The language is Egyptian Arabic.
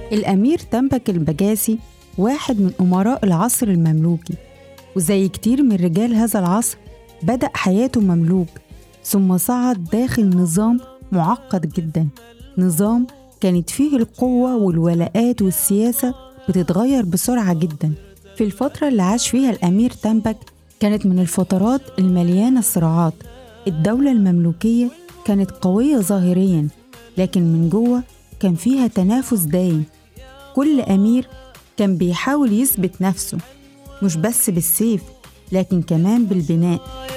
الأمير تنبك البجاسي واحد من أمراء العصر المملوكي وزي كتير من رجال هذا العصر بدأ حياته مملوك ثم صعد داخل نظام معقد جدا نظام كانت فيه القوة والولاءات والسياسة بتتغير بسرعة جدا في الفترة اللي عاش فيها الأمير تنبك كانت من الفترات المليانة صراعات الدولة المملوكية كانت قوية ظاهريا لكن من جوه كان فيها تنافس دايم كل أمير كان بيحاول يثبت نفسه مش بس بالسيف لكن كمان بالبناء